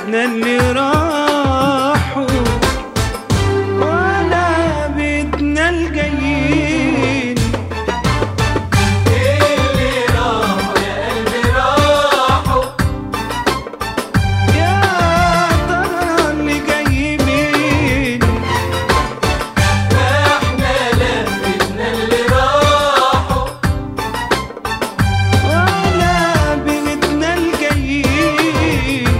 احنا اللي راحوا ولا بيتنا الجايين اللي راحوا يا قلبي راحوا يا ترى اللي جاي مين احنا لفتنا اللي راحوا ولا بيتنا الجايين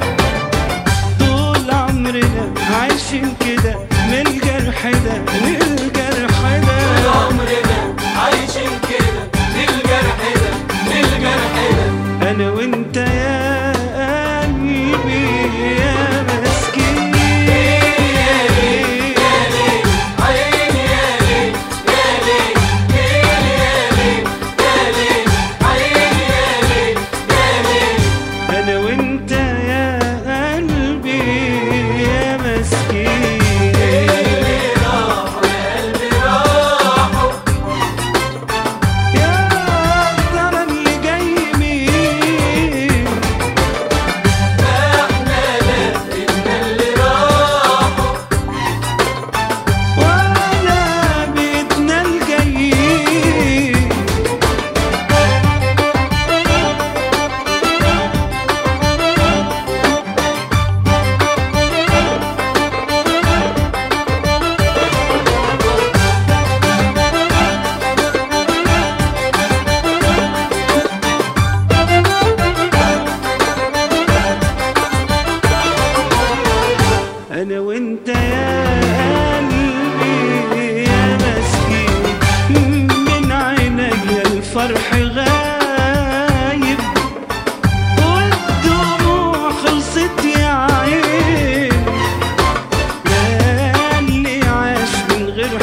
طول عمرنا عايشين كده من الجرح ده للجرح طول ده عمرنا عايشين كده للجرح ده للجرح ده انا وانت يا قلبي يا مسكين عيني يا ليل يا ليل ليل يا ليل يا ليل عيني يا ليل يا ليل انا وانت يا قلبي يا مسكين اللي راحوا يا قلبي راحوا يا ترى اللي جاي مين احنا لفتنا اللي راحوا ولا بيتنا الجايين انا وانت يا قلبي يا مسكين من عيني الفرح غايب والدموع خلصت يا عين يا اللي عاش من غير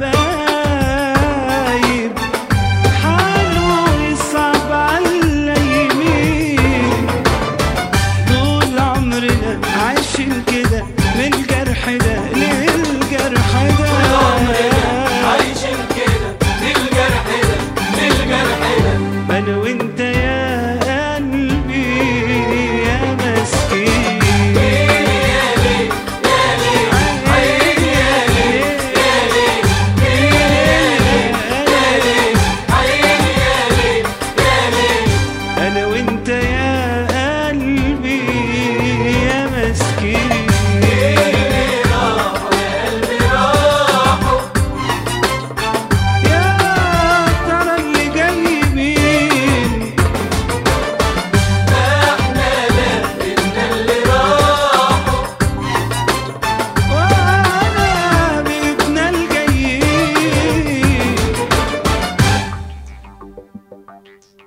حبايب حاله يصعب على يمين طول عمرنا عايشين كده من الجرح ده للجرح عمرنا ده عايشين كده للجرح ده للجرح ده انا وانت يا قلبي يا مسكين يا ليل يا ليل عيني يا ليل يا ليل يا ليل عيني يا ليل يا ليل انا وانت يا